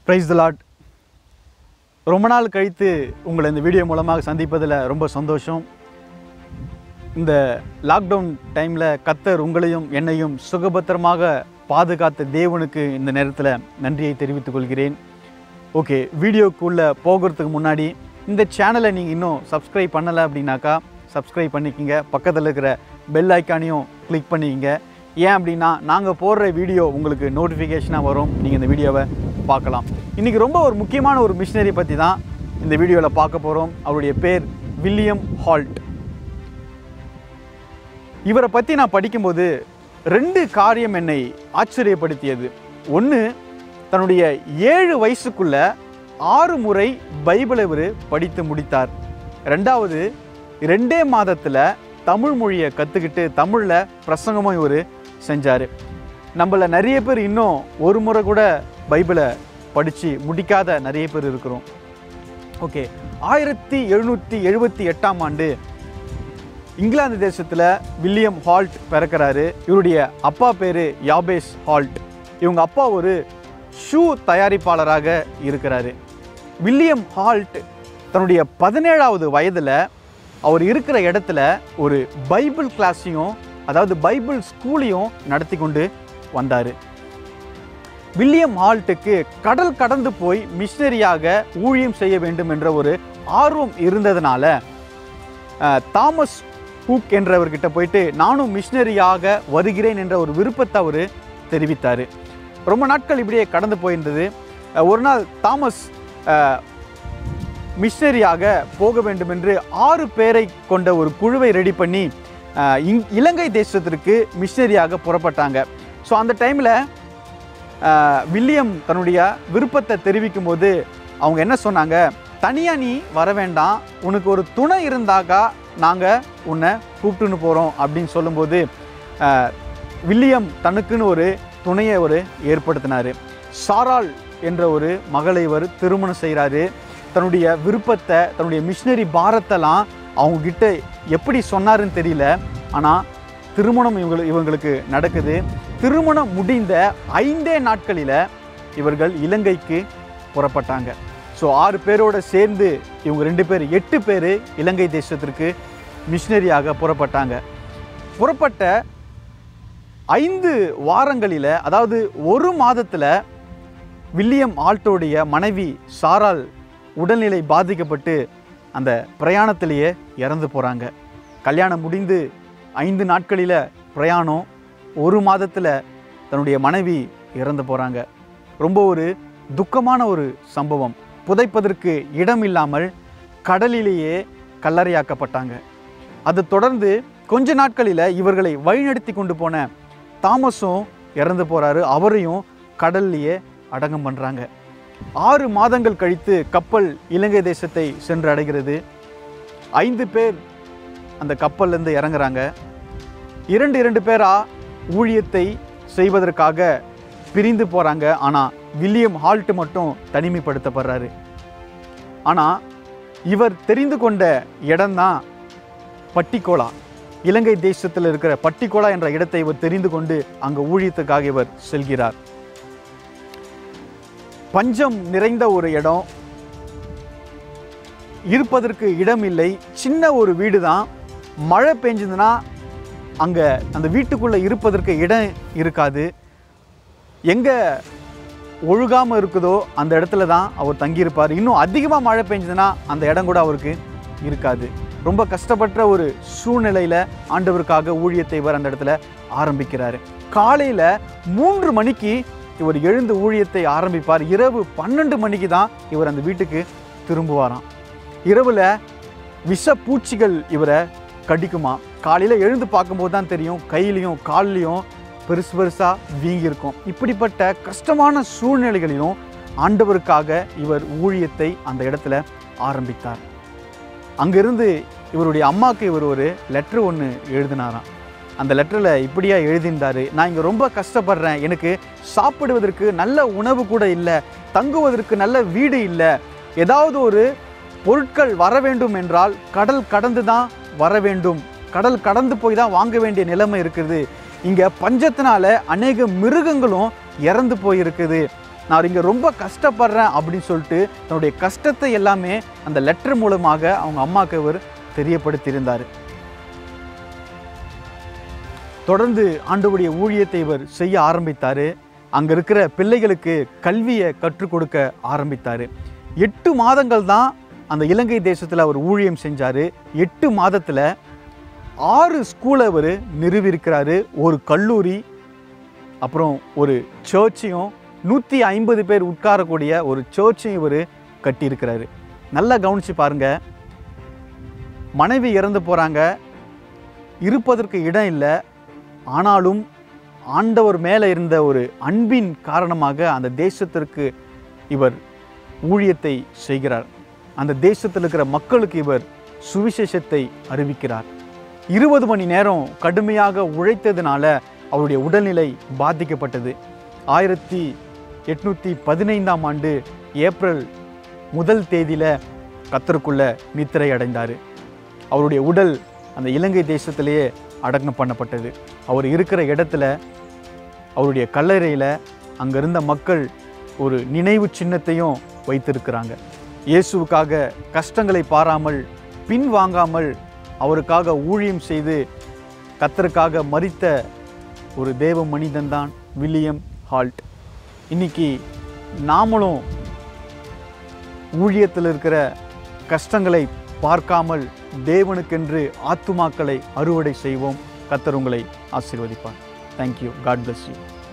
price த lot ரொம்ப நாள் கழித்து உங்களை இந்த வீடியோ மூலமாக சந்திப்பதில் ரொம்ப சந்தோஷம் இந்த லாக்டவுன் டைமில் கத்தர் உங்களையும் என்னையும் சுகபத்திரமாக பாதுகாத்த தேவனுக்கு இந்த நேரத்தில் நன்றியை தெரிவித்துக் கொள்கிறேன் ஓகே வீடியோக்குள்ளே போகிறதுக்கு முன்னாடி இந்த சேனலை நீங்கள் இன்னும் சப்ஸ்கிரைப் பண்ணலை அப்படின்னாக்கா சப்ஸ்கிரைப் பண்ணிக்கிங்க பக்கத்தில் இருக்கிற பெல் ஐக்கானையும் கிளிக் பண்ணிக்கிங்க ஏன் அப்படின்னா நாங்கள் போடுற வீடியோ உங்களுக்கு நோட்டிஃபிகேஷனாக வரும் நீங்கள் இந்த வீடியோவை பார்க்கலாம் இன்றைக்கி ரொம்ப ஒரு முக்கியமான ஒரு மிஷினரி பற்றி தான் இந்த வீடியோவில் பார்க்க போகிறோம் அவருடைய பேர் வில்லியம் ஹால்ட் இவரை பற்றி நான் படிக்கும்போது ரெண்டு காரியம் என்னை ஆச்சரியப்படுத்தியது ஒன்று தன்னுடைய ஏழு வயசுக்குள்ள ஆறு முறை பைபிளை இவர் படித்து முடித்தார் ரெண்டாவது ரெண்டே மாதத்தில் தமிழ் மொழியை கற்றுக்கிட்டு தமிழில் பிரசங்கமும் இவர் செஞ்சார் நம்மள நிறைய பேர் இன்னும் ஒரு முறை கூட பைபிளை படித்து முடிக்காத நிறைய பேர் இருக்கிறோம் ஓகே ஆயிரத்தி எழுநூற்றி எழுபத்தி எட்டாம் ஆண்டு இங்கிலாந்து தேசத்தில் வில்லியம் ஹால்ட் பிறக்கிறாரு இவருடைய அப்பா பேர் யாபேஸ் ஹால்ட் இவங்க அப்பா ஒரு ஷூ தயாரிப்பாளராக இருக்கிறாரு வில்லியம் ஹால்ட் தன்னுடைய பதினேழாவது வயதில் அவர் இருக்கிற இடத்துல ஒரு பைபிள் கிளாஸையும் அதாவது பைபிள் ஸ்கூலையும் நடத்தி கொண்டு வந்தார் வில்லியம் ஹால்ட்டுக்கு கடல் கடந்து போய் மிஷினரியாக ஊழியம் செய்ய வேண்டும் என்ற ஒரு ஆர்வம் இருந்ததுனால அஹ், தாமஸ் ஹூக் என்றவர்கிட்ட போயிட்டு நானும் மிஷினரியாக வருகிறேன் என்ற ஒரு விருப்பத்தை அவர் தெரிவித்தார் ரொம்ப நாட்கள் இப்படியே கடந்து போயிருந்தது அஹ், ஒரு நாள் தாமஸ் அஹ், மிஷினரியாக போக வேண்டும் என்று ஆறு பேரை கொண்ட ஒரு குழுவை ரெடி பண்ணி அஹ், இங்- இலங்கை தேசத்திற்கு மிஷினரியாக புறப்பட்டாங்க ஸோ அந்த டைமில் வில்லியம் தன்னுடைய விருப்பத்தை தெரிவிக்கும் போது அவங்க என்ன சொன்னாங்க தனியாக நீ வர வேண்டாம் உனக்கு ஒரு துணை இருந்தாக்கா நாங்கள் உன்னை கூப்பிட்டுன்னு போகிறோம் அப்படின்னு சொல்லும்போது அஹ், வில்லியம் தனக்குன்னு ஒரு துணையை ஒரு ஏற்படுத்தினார் சாராள் என்ற ஒரு மகளை இவர் திருமணம் செய்கிறாரு தன்னுடைய விருப்பத்தை தன்னுடைய மிஷினரி பாரத்தெல்லாம் அவங்க கிட்ட எப்படி சொன்னாருன்னு தெரியல ஆனால் திருமணம் இவங்க இவங்களுக்கு நடக்குது திருமணம் முடிந்த ஐந்தே நாட்களில் இவர்கள் இலங்கைக்கு புறப்பட்டாங்க ஸோ ஆறு பேரோட சேர்ந்து இவங்க ரெண்டு பேர் எட்டு பேர் இலங்கை தேசத்திற்கு மிஷினரியாக புறப்பட்டாங்க புறப்பட்ட ஐந்து வாரங்களில் அதாவது ஒரு மாதத்தில் வில்லியம் ஆல்ட்டோடைய மனைவி சாரால் உடல்நிலை பாதிக்கப்பட்டு அந்த பிரயாணத்திலேயே இறந்து போகிறாங்க கல்யாணம் முடிந்து ஐந்து நாட்களில் பிரயாணம் ஒரு மாதத்தில் தன்னுடைய மனைவி இறந்து போகிறாங்க ரொம்ப ஒரு துக்கமான ஒரு சம்பவம் புதைப்பதற்கு இடம் இல்லாமல் கடலிலேயே கல்லறையாக்கப்பட்டாங்க அது தொடர்ந்து கொஞ்ச நாட்களில் இவர்களை வழிநடத்தி கொண்டு போன தாமஸும் இறந்து போகிறாரு அவரையும் கடல்லையே அடக்கம் பண்ணுறாங்க ஆறு மாதங்கள் கழித்து கப்பல் இலங்கை தேசத்தை சென்று அடைகிறது ஐந்து பேர் அந்த கப்பல்லேருந்து இறங்குறாங்க இரண்டு இரண்டு பேரா ஊழியத்தை செய்வதற்காக பிரிந்து போகிறாங்க ஆனால் வில்லியம் ஹால்ட் மட்டும் தனிமைப்படுத்தப்படுறாரு ஆனால் இவர் தெரிந்து கொண்ட இடம்தான் பட்டிக்கோலா இலங்கை தேசத்தில் இருக்கிற பட்டிக்கோலா என்ற இடத்தை இவர் தெரிந்து கொண்டு அங்கே ஊழியத்துக்காக இவர் செல்கிறார் பஞ்சம் நிறைந்த ஒரு இடம் இருப்பதற்கு இடம் இல்லை சின்ன ஒரு வீடு தான் மழை பெஞ்சதுன்னா அங்கே அந்த வீட்டுக்குள்ளே இருப்பதற்கு இடம் இருக்காது எங்கே ஒழுகாமல் இருக்குதோ அந்த இடத்துல தான் அவர் தங்கியிருப்பார் இன்னும் அதிகமாக மழை பெஞ்சதுன்னா அந்த இடம் கூட அவருக்கு இருக்காது ரொம்ப கஷ்டப்பட்ட ஒரு சூழ்நிலையில் ஆண்டவருக்காக ஊழியத்தை இவர் அந்த இடத்துல ஆரம்பிக்கிறார் காலையில் மூன்று மணிக்கு இவர் எழுந்து ஊழியத்தை ஆரம்பிப்பார் இரவு பன்னெண்டு மணிக்கு தான் இவர் அந்த வீட்டுக்கு திரும்புவாராம் இரவில் விஷ பூச்சிகள் இவரை கடிக்குமா காலையில் எழுந்து பார்க்கும்போது தான் தெரியும் கையிலையும் கால்லையும் பெருசு பெருசாக வீங்கியிருக்கும் இப்படிப்பட்ட கஷ்டமான சூழ்நிலைகளிலும் ஆண்டவருக்காக இவர் ஊழியத்தை அந்த இடத்துல ஆரம்பித்தார் அங்கிருந்து இவருடைய அம்மாவுக்கு இவர் ஒரு லெட்ரு ஒன்று எழுதினாராம் அந்த லெட்டரில் இப்படியா எழுதியிருந்தாரு நான் இங்கே ரொம்ப கஷ்டப்படுறேன் எனக்கு சாப்பிடுவதற்கு நல்ல உணவு கூட இல்லை தங்குவதற்கு நல்ல வீடு இல்லை ஏதாவது ஒரு பொருட்கள் வர வேண்டும் என்றால் கடல் கடந்து தான் வர வேண்டும் கடல் கடந்து போய் தான் வாங்க வேண்டிய நிலைமை இருக்குது இங்கே பஞ்சத்தினால அநேக மிருகங்களும் இறந்து போயிருக்குது நான் இங்கே ரொம்ப கஷ்டப்படுறேன் அப்படின்னு சொல்லிட்டு தன்னுடைய கஷ்டத்தை எல்லாமே அந்த லெட்டர் மூலமாக அவங்க அம்மாவுக்கு இவர் தெரியப்படுத்தியிருந்தார் தொடர்ந்து ஆண்டவருடைய ஊழியத்தை இவர் செய்ய ஆரம்பித்தார் அங்கே இருக்கிற பிள்ளைகளுக்கு கல்வியை கற்றுக் கொடுக்க ஆரம்பித்தார் எட்டு மாதங்கள் தான் அந்த இலங்கை தேசத்தில் அவர் ஊழியம் செஞ்சார் எட்டு மாதத்தில் ஆறு ஸ்கூலை அவர் நிறுவியிருக்கிறாரு ஒரு கல்லூரி அப்புறம் ஒரு சர்ச்சையும் நூற்றி ஐம்பது பேர் உட்காரக்கூடிய ஒரு சர்ச்சையும் இவர் கட்டியிருக்கிறாரு நல்லா கவனிச்சு பாருங்க மனைவி இறந்து போகிறாங்க இருப்பதற்கு இடம் இல்லை ஆனாலும் ஆண்டவர் மேலே இருந்த ஒரு அன்பின் காரணமாக அந்த தேசத்திற்கு இவர் ஊழியத்தை செய்கிறார் அந்த தேசத்தில் இருக்கிற மக்களுக்கு இவர் சுவிசேஷத்தை அறிவிக்கிறார் இருபது மணி நேரம் கடுமையாக உழைத்ததுனால அவருடைய உடல்நிலை பாதிக்கப்பட்டது ஆயிரத்தி எட்நூற்றி பதினைந்தாம் ஆண்டு ஏப்ரல் முதல் தேதியில் கத்தருக்குள்ள நித்திரை அடைந்தார் அவருடைய உடல் அந்த இலங்கை தேசத்திலேயே அடக்கம் பண்ணப்பட்டது அவர் இருக்கிற இடத்துல அவருடைய கல்லறையில் அங்கே இருந்த மக்கள் ஒரு நினைவு சின்னத்தையும் வைத்திருக்கிறாங்க இயேசுவுக்காக கஷ்டங்களை பாராமல் பின் வாங்காமல் அவருக்காக ஊழியம் செய்து கத்தருக்காக மறித்த ஒரு தேவ மனிதன்தான் வில்லியம் ஹால்ட் இன்னைக்கு நாமளும் ஊழியத்தில் இருக்கிற கஷ்டங்களை பார்க்காமல் தேவனுக்கென்று ஆத்துமாக்களை அறுவடை செய்வோம் கத்தர் உங்களை ஆசீர்வதிப்பார் தேங்க்யூ காட் bless யூ